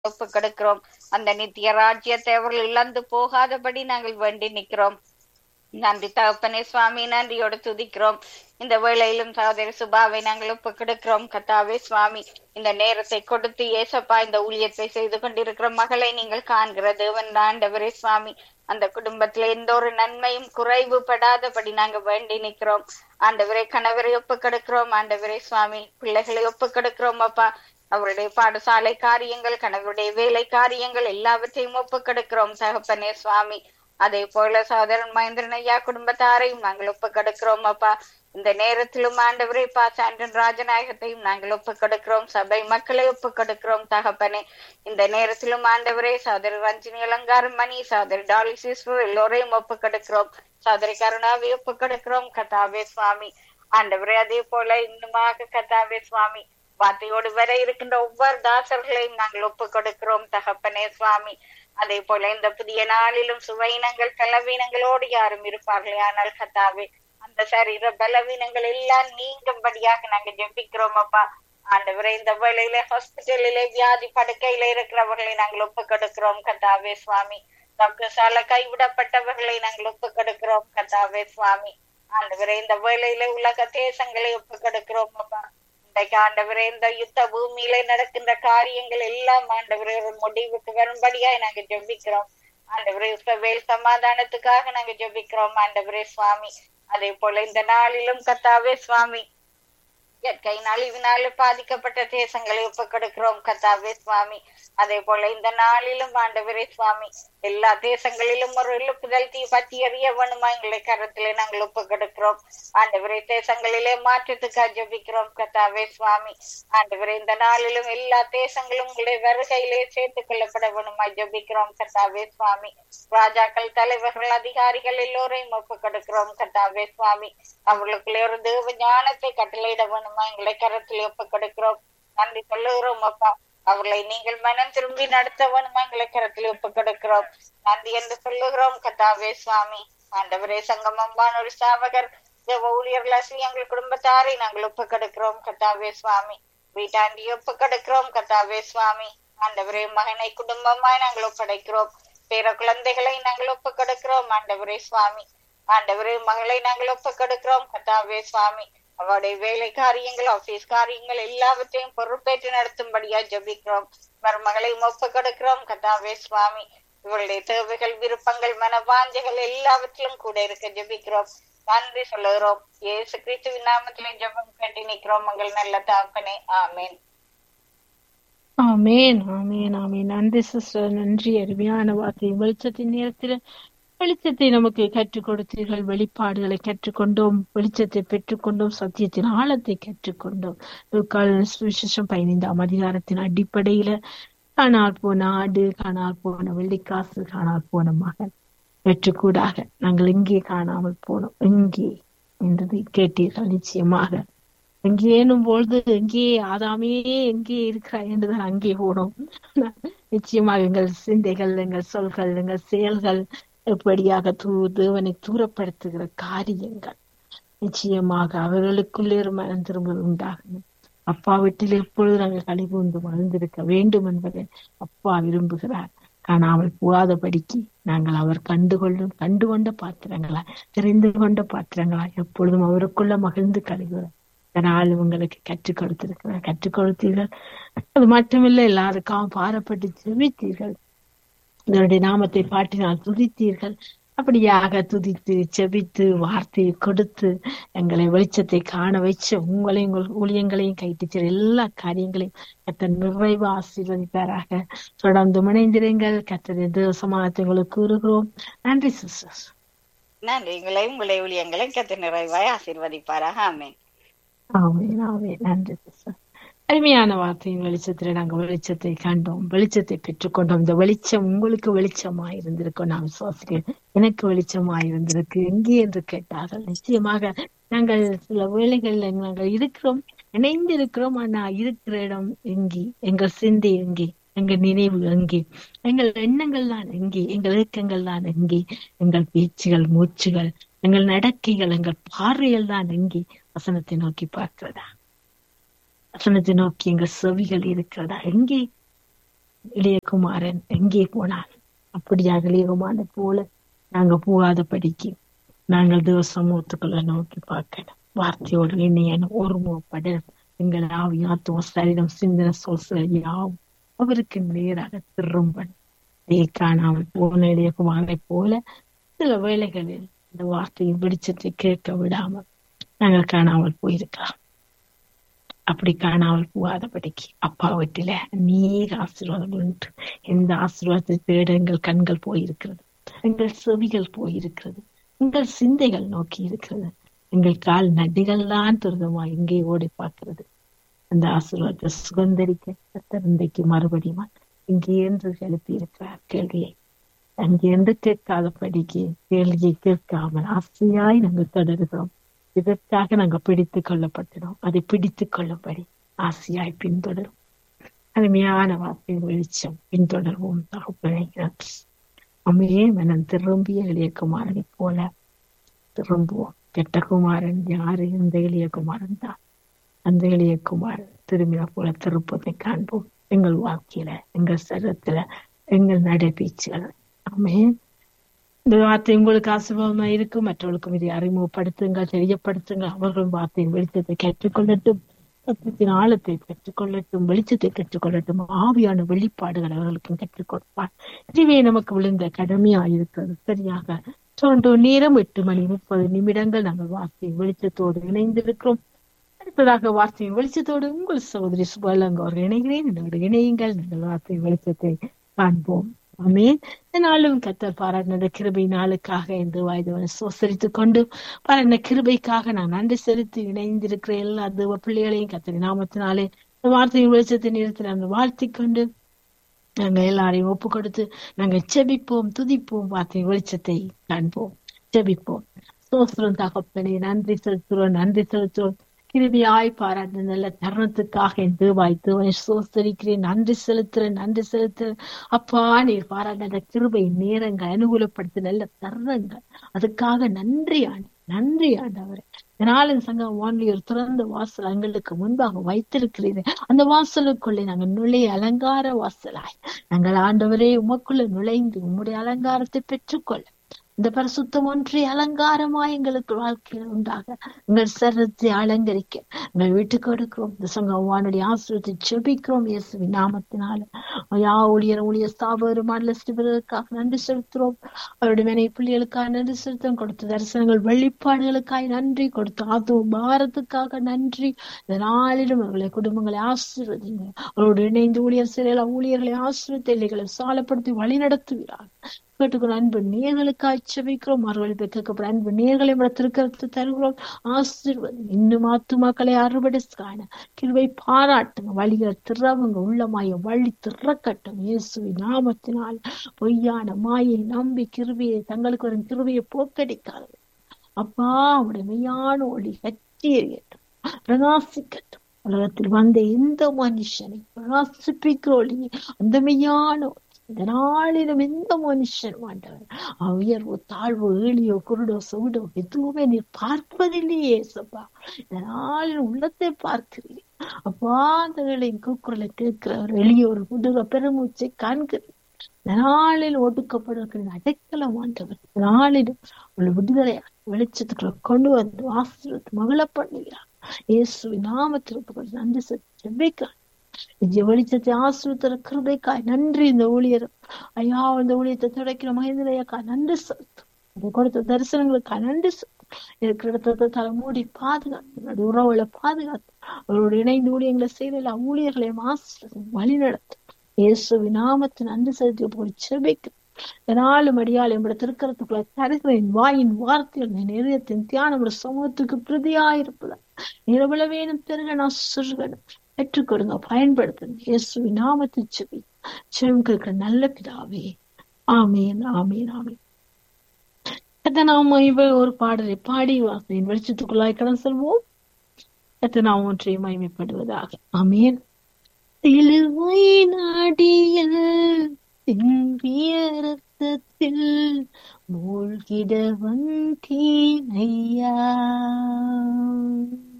ஒப்பு கொடுக்கிறோம் அந்த நித்திய ராஜ்யத்தை அவர்கள் இழந்து போகாதபடி நாங்கள் வேண்டி நிற்கிறோம் நன்றி தகப்பனே சுவாமி நன்றியோடு துதிக்கிறோம் இந்த வேளையிலும் சகோதரி சுபாவை நாங்கள் ஒப்பு கொடுக்கிறோம் கத்தாவே சுவாமி இந்த நேரத்தை கொடுத்து ஏசப்பா இந்த ஊழியத்தை செய்து கொண்டிருக்கிற மகளை நீங்கள் காண்கிற தேவன் ஆண்டவரே சுவாமி அந்த குடும்பத்துல எந்த ஒரு நன்மையும் குறைவுபடாதபடி நாங்க வேண்டி நிக்கிறோம் ஆண்டவரே கணவரை ஒப்பு கொடுக்கிறோம் ஆண்டவரே சுவாமி பிள்ளைகளை ஒப்பு கொடுக்கிறோம் அப்பா அவருடைய பாடசாலை காரியங்கள் கணவருடைய வேலை காரியங்கள் எல்லாவற்றையும் ஒப்பு கொடுக்கிறோம் தகப்பனே சுவாமி அதே போல சோதரன் மகேந்திரன் ஐயா குடும்பத்தாரையும் நாங்கள் ஒப்பு கொடுக்கிறோம் அப்பா இந்த நேரத்திலும் ஆண்டவரே பா சாண்டன் ராஜநாயகத்தையும் நாங்கள் ஒப்பு கொடுக்கிறோம் சபை மக்களை ஒப்பு கொடுக்கிறோம் தகப்பனே இந்த நேரத்திலும் ஆண்டவரே சோதரி ரஞ்சினி அலங்காரம் மணி சோதரி டாலி சிஸ்டர் எல்லோரையும் ஒப்பு கொடுக்கிறோம் சோதரி கருணாவை ஒப்பு கொடுக்கிறோம் கதாவே சுவாமி ஆண்டவரே அதே போல இன்னுமாக கதாவே சுவாமி வார்த்தையோடு வர இருக்கின்ற ஒவ்வொரு தாசர்களையும் நாங்கள் ஒப்பு கொடுக்கிறோம் தகப்பனே சுவாமி அதே போல இந்த புதிய நாளிலும் சுவையினங்கள் பலவீனங்களோடு யாரும் இருப்பார்களே ஆனால் கத்தாவே அந்த சரீர பலவீனங்கள் எல்லாம் நீங்கும்படியாக நாங்க ஜெபிக்கிறோம் அப்பா ஆண்டவரே இந்த வேளையில ஹாஸ்பிட்டலிலே வியாதி படுக்கையில இருக்கிறவர்களை நாங்கள் ஒப்பு கொடுக்கிறோம் கத்தாவே சுவாமி டாக்டர்ஸால கைவிடப்பட்டவர்களை நாங்கள் ஒப்பு கொடுக்கிறோம் கத்தாவே சுவாமி ஆண்டவரே இந்த வேளையில உலக தேசங்களை ஒப்பு கொடுக்கிறோம் அப்பா இன்றைக்கு ஆண்டவரே இந்த யுத்த பூமியில நடக்கின்ற காரியங்கள் எல்லாம் ஆண்டவரே ஒரு முடிவுக்கு வரும்படியாய் நாங்க ஜெபிக்கிறோம் ஆண்டவரே இஸ்ரவேல் சமாதானத்துக்காக நாங்க ஜெபிக்கிறோம் ஆண்டவரே சுவாமி அதே போல இந்த நாளிலும் கத்தாவே சுவாமி இயற்கையினால் இதனால பாதிக்கப்பட்ட தேசங்களை ஒப்பு கொடுக்கிறோம் கத்தாவே சுவாமி அதே போல இந்த நாளிலும் ஆண்டவரே சுவாமி எல்லா தேசங்களிலும் ஒரு எழுப்புதல் தீ பற்றி எறிய வேணுமா எங்களை கரத்திலே நாங்கள் ஒப்பு கொடுக்கிறோம் ஆண்டவரே தேசங்களிலே மாற்றத்துக்காக ஜபிக்கிறோம் கத்தாவே சுவாமி ஆண்டவரே இந்த நாளிலும் எல்லா தேசங்களும் உங்களுடைய வருகையிலே சேர்த்துக் கொள்ளப்பட வேணுமா ஜபிக்கிறோம் கத்தாவே சுவாமி ராஜாக்கள் தலைவர்கள் அதிகாரிகள் எல்லோரையும் ஒப்பு கொடுக்கிறோம் கத்தாவே சுவாமி அவர்களுக்குள்ளே ஒரு தேவ ஞானத்தை கட்டளையிட வேணுமா எங்களை கரத்தில் ஒப்பு கொடுக்கிறோம் நன்றி சொல்லுகிறோம் அப்பா அவர்களை நீங்கள் மனம் திரும்பி நடத்த வேணுமா எங்களை கரத்தில் ஒப்பு கொடுக்கிறோம் நன்றி என்று சொல்லுகிறோம் கத்தாவே சுவாமி ஆண்டவரே சங்கமம்பான் ஒரு சாவகர் தேவ ஊழியர்கள் அசி எங்கள் குடும்பத்தாரை நாங்கள் ஒப்பு கொடுக்கிறோம் கத்தாவே சுவாமி வீட்டாண்டி ஒப்பு கொடுக்கிறோம் கத்தாவே சுவாமி ஆண்டவரே மகனை குடும்பமாய் நாங்கள் ஒப்படைக்கிறோம் பேர குழந்தைகளை நாங்கள் ஒப்பு கொடுக்கிறோம் ஆண்டவரே சுவாமி ஆண்டவரே மகளை நாங்கள் ஒப்பு கொடுக்கிறோம் கத்தாவே சுவாமி அவருடைய வேலை காரியங்கள் ஆபீஸ் காரியங்கள் எல்லாவற்றையும் பொறுப்பேற்று நடத்தும்படியா ஜபிக்கிறோம் மருமகளையும் ஒப்பு கொடுக்கிறோம் கதாவே சுவாமி இவருடைய தேவைகள் விருப்பங்கள் மனவாஞ்சைகள் எல்லாவற்றிலும் கூட இருக்க ஜபிக்கிறோம் நன்றி சொல்லுகிறோம் இயேசு கிறிஸ்துவின் நாமத்திலே ஜபம் கட்டி நிற்கிறோம் உங்கள் நல்ல தாப்பனே ஆமேன் ஆமேன் ஆமேன் ஆமேன் நன்றி சிஸ்டர் நன்றி அருமையான வார்த்தை வெளிச்சத்தின் நேரத்தில் வெளிச்சத்தை நமக்கு கற்றுக் கொடுத்தீர்கள் வெளிப்பாடுகளை கற்றுக்கொண்டோம் வெளிச்சத்தை பெற்றுக்கொண்டோம் சத்தியத்தின் ஆழத்தை கற்றுக்கொண்டோம் சுவிசேஷம் பதினைந்தாம் அதிகாரத்தின் அடிப்படையில காணால் போன ஆடு காணால் போன வெள்ளிக்காசு காணால் போன மகன் வெற்றுக்கூடாக நாங்கள் எங்கே காணாமல் போனோம் எங்கே என்றதை கேட்டீர்கள் நிச்சயமாக எங்கேனும் பொழுது எங்கே ஆதாமே எங்கே இருக்கிறாய் என்றுதான் அங்கே போனோம் நிச்சயமாக எங்கள் சிந்தைகள் எங்கள் சொல்கள் எங்கள் செயல்கள் எப்படியாக தூ தேவனை தூரப்படுத்துகிற காரியங்கள் நிச்சயமாக அவர்களுக்குள்ளே ஒரு மனம் திரும்பல் உண்டாகணும் அப்பா வீட்டில் எப்பொழுது நாங்கள் கழிவுந்து வாழ்ந்திருக்க வேண்டும் என்பதை அப்பா விரும்புகிறார் காணாமல் போகாதபடிக்கு நாங்கள் அவர் கண்டுகொள்ளும் கண்டு கொண்ட பாத்திரங்களா தெரிந்து கொண்ட பாத்திரங்களா எப்பொழுதும் அவருக்குள்ள மகிழ்ந்து கழிவுகிறார் இதனால் உங்களுக்கு கற்றுக் கொடுத்திருக்கிறார் கற்றுக் கொடுத்தீர்கள் அது மட்டுமில்லை எல்லாருக்காகவும் பாரப்பட்டு ஜெபித்தீர்கள் இதனுடைய நாமத்தை பாட்டினால் துதித்தீர்கள் அப்படியாக துதித்து செபித்து வார்த்தையை கொடுத்து எங்களை வெளிச்சத்தை காண வச்ச உங்களையும் உங்கள் ஊழியங்களையும் கைட்டுச்ச எல்லா காரியங்களையும் கத்த நிறைவு ஆசீர்வதிப்பாராக தொடர்ந்து முனைந்திருங்கள் கத்தது சமாதத்தை உங்களுக்கு கூறுகிறோம் நன்றி சிஸ்டர் நன்றி உங்களை உங்களை ஊழியங்களை கத்த நிறைவாய் ஆசீர்வதிப்பாராக ஆமேன் ஆமேன் ஆமேன் நன்றி சிஸ்டர் அருமையான வார்த்தையின் வெளிச்சத்துல நாங்க வெளிச்சத்தை கண்டோம் வெளிச்சத்தை பெற்றுக்கொண்டோம் இந்த வெளிச்சம் உங்களுக்கு வெளிச்சமா இருந்திருக்கும் நான் விசுவாசிக்கிறேன் எனக்கு வெளிச்சமா இருந்திருக்கு எங்கே என்று கேட்டார்கள் நிச்சயமாக நாங்கள் சில வேளைகள்ல நாங்கள் இருக்கிறோம் இணைந்து இருக்கிறோம் ஆனா இருக்கிற இடம் எங்கே எங்கள் சிந்தை எங்கே எங்கள் நினைவு எங்கே எங்கள் எண்ணங்கள் தான் எங்கே எங்கள் இயக்கங்கள் தான் எங்கே எங்கள் பேச்சுகள் மூச்சுகள் எங்கள் நடக்கைகள் எங்கள் பார்வைகள் தான் எங்கே வசனத்தை நோக்கி பார்க்கிறதா வசனத்தை நோக்கி எங்கள் செவிகள் இருக்கிறதா எங்கே இளையகுமாரன் எங்கே போனான் அப்படியாக இளையகுமாரனை போல நாங்க போகாத படிக்கு நாங்கள் தேவ சமூகத்துக்குள்ள நோக்கி பார்க்கணும் வார்த்தையோடு இணையணும் ஒருமுகப்பட எங்கள் ஆவி ஆத்துவ சரீரம் சிந்தன சொல் யாவும் அவருக்கு நேராக திரும்பன் இதை காணாமல் போன இளையகுமாரை போல சில வேளைகளில் இந்த வார்த்தையின் வெளிச்சத்தை கேட்க விடாமல் நாங்கள் காணாமல் போயிருக்கலாம் அப்படி காணாமல் போகாதபடிக்கு அப்பாவற்றில அநேக ஆசீர்வாதங்கள் உண்டு எந்த ஆசீர்வாதத்தை தேட எங்கள் கண்கள் போயிருக்கிறது எங்கள் செவிகள் போயிருக்கிறது எங்கள் சிந்தைகள் நோக்கி இருக்கிறது எங்கள் கால் நடிகள் தான் துரிதமா இங்கே ஓடி பார்க்கிறது அந்த ஆசீர்வாதத்தை சுகந்தரிக்க கத்தரந்தைக்கு மறுபடியும் இங்கே என்று எழுப்பி இருக்கிறார் கேள்வியை அங்கே என்று கேட்காதபடிக்கு கேள்வியை கேட்காமல் ஆசையாய் நாங்கள் தொடர்கிறோம் இதற்காக நாங்க பிடித்துக் கொள்ளப்பட்டினோம் அதை பிடித்துக் கொள்ளும்படி ஆசையாய் பின்தொடரும் அருமையான வார்த்தை வெளிச்சம் பின்தொடர்வோம் தகப்பனை அம்மையே மனம் திரும்பிய இளையகுமாரனை போல திரும்புவோம் கெட்ட குமாரன் யாரு இந்த இளையகுமாரன் தான் அந்த இளையகுமாரன் திரும்பின போல திருப்பத்தை காண்போம் எங்கள் வாழ்க்கையில எங்கள் சரத்துல எங்கள் நடைபீச்சுகள் ஆமே இந்த வார்த்தை உங்களுக்கு ஆசீர்வாதமா இருக்கும் மற்றவர்களுக்கும் இதை அறிமுகப்படுத்துங்கள் தெரியப்படுத்துங்கள் அவர்களும் வார்த்தையின் வெளிச்சத்தை கற்றுக்கொள்ளட்டும் சத்தத்தின் ஆழத்தை பெற்றுக்கொள்ளட்டும் வெளிச்சத்தை பெற்றுக்கொள்ளட்டும் ஆவியான வெளிப்பாடுகள் அவர்களுக்கும் கற்றுக் கொடுப்பார் இதுவே நமக்கு விழுந்த கடமையா இருக்கிறது சரியாக சொன்று நேரம் எட்டு மணி முப்பது நிமிடங்கள் நாங்கள் வார்த்தையின் வெளிச்சத்தோடு இணைந்திருக்கிறோம் அடுத்ததாக வார்த்தையின் வெளிச்சத்தோடு உங்கள் சகோதரி சுபலங்க அவர்கள் இணைகிறேன் என்னோட இணையுங்கள் நாங்கள் வார்த்தையின் வெளிச்சத்தை காண்போம் ஆமேன் நாளும் கத்தர் பாராட்டின கிருபை நாளுக்காக இந்த வாய்தவனை சோசரித்துக் கொண்டு பாராட்டின கிருபைக்காக நான் நன்றி செலுத்தி இணைந்திருக்கிற எல்லா தேவ பிள்ளைகளையும் கத்தரி நாமத்தினாலே இந்த வார்த்தையின் வெளிச்சத்தின் நேரத்தில் நாங்கள் வாழ்த்திக் கொண்டு நாங்க எல்லாரையும் ஒப்பு கொடுத்து நாங்க செபிப்போம் துதிப்போம் வார்த்தையின் வெளிச்சத்தை காண்போம் செபிப்போம் சோஸ்திரம் தகப்பனே நன்றி செலுத்துறோம் நன்றி செலுத்துறோம் கிருபியாய் பாராட்டு நல்ல தருணத்துக்காக என் தேவாய் தேவனை சோஸ்தரிக்கிறேன் நன்றி செலுத்துறேன் நன்றி செலுத்துறேன் அப்பா நீர் பாராட்ட கிருபை நேரங்கள் அனுகூலப்படுத்த நல்ல தருணங்கள் அதுக்காக நன்றி ஆண்டு நன்றி ஆண்டவரே இதனாலும் சங்கம் வான்லி ஒரு திறந்த வாசல் எங்களுக்கு முன்பாக வைத்திருக்கிறீர்கள் அந்த வாசலுக்குள்ளே நாங்கள் நுழைய அலங்கார வாசலாய் நாங்கள் ஆண்டவரே உமக்குள்ள நுழைந்து உம்முடைய அலங்காரத்தை பெற்றுக்கொள்ள இந்த பரிசுத்தம் ஒன்றே அலங்காரமாய் எங்களுக்கு வாழ்க்கையில் உண்டாக எங்கள் சரத்தை அலங்கரிக்க எங்கள் வீட்டுக்கு எடுக்கிறோம் இந்த சங்கவானுடைய ஆசிரியத்தை செபிக்கிறோம் இயேசுவின் நாமத்தினால யா ஊழியர் ஊழிய ஸ்தாபகருமான சிவருக்காக நன்றி செலுத்துறோம் அவருடைய மனை பிள்ளைகளுக்காக நன்றி செலுத்தம் கொடுத்த தரிசனங்கள் வெளிப்பாடுகளுக்காக நன்றி கொடுத்த ஆத்துவ பாரத்துக்காக நன்றி இந்த நாளிலும் அவர்களை குடும்பங்களை ஆசீர்வதிங்க அவரோடு இணைந்து ஊழியர் சிறையில ஊழியர்களை ஆசிரியத்தை இல்லைகளை சாலப்படுத்தி வழி நடத்துகிறார் கேட்டுக்கொண்டு அன்பு நேர்களுக்காய் செபிக்கிறோம் மறுவழி கேட்கப்பட அன்பு நேர்களை திருக்கரத்து தருகிறோம் ஆசீர்வதி இன்னும் ஆத்துமாக்களை அறுவடை காண கிருவை பாராட்டுங்க வழிகள் திறவுங்க உள்ளமாய வழி திறக்கட்டும் இயேசுவின் நாமத்தினால் பொய்யான மாயை நம்பி கிருவியை தங்களுக்கு வரும் கிருவியை போக்கடிக்காது அப்பா அவருடைய மெய்யான ஒளி கட்டி எறியட்டும் பிரகாசிக்கட்டும் உலகத்தில் வந்த எந்த மனுஷனை பிரகாசிப்பிக்கிற ஒளி அந்த மெய்யான இந்த நாளிலும் எந்த மனுஷன் ஆண்டவர் உயர்வோ தாழ்வோ ஏழியோ குருடோ சுவிடோ எதுவுமே நீ பார்ப்பதில்லையே சப்பா இந்த நாளில் உள்ளத்தை பார்க்கிறீர் அப்பா அந்த வேளையின் கூக்குரலை கேட்கிறவர் எளியோர் புதுக பெருமூச்சை காண்கிறீர் இந்த நாளில் ஒடுக்கப்படுகிற அடைக்கலம் ஆண்டவர் இந்த நாளிலும் உள்ள விடுதலை வெளிச்சத்துக்குள்ள கொண்டு வந்து ஆசிரியத்து மகள பண்ணுகிறார் இயேசு நாமத்திற்கு நன்றி செவ்வைக்கிறார் நிஜ வெளிச்சத்தை ஆசிரியத்தர கிருபைக்காய் நன்றி இந்த ஊழியர் ஐயா இந்த ஊழியத்தை துடைக்கிற மகிந்திரையக்கா நன்றி செலுத்தும் அதை கொடுத்த தரிசனங்களுக்காக நன்றி செலுத்தும் இருக்கிற இடத்தை தலை மூடி பாதுகாத்து உறவுகளை பாதுகாத்து அவரோடு இணைந்து ஊழியங்களை செய்த ஊழியர்களையும் ஆசிரியர் வழி நடத்தும் இயேசு நாமத்தை நன்றி செலுத்தி போய் செபிக்கும் நாலு மடியால் என்னோட திருக்கரத்துக்குள்ள தருகிறேன் வாயின் வார்த்தைகள் என் இதயத்தின் தியானம் ஒரு சமூகத்துக்கு பிரதியாயிருப்பதா இரவுல வேணும் பெருக நான் சுருகணும் பெற்றுக் கொடுங்க பயன்படுத்துங்க இயேசுவி நாமத்தை செவி செவம் கேட்கிற நல்ல பிதாவே ஆமீன் ஆமீன் ஆமீன் நாம இவ ஒரு பாடலை பாடி வாசனையின் வெளிச்சத்துக்குள்ளாய் கடன் செல்வோம் நாம் ஒன்றை மகிமைப்படுவதாக ஆமீன் சிலுவை நாடியில் சிந்திய ரத்தத்தில் மூழ்கிட வந்தீனையா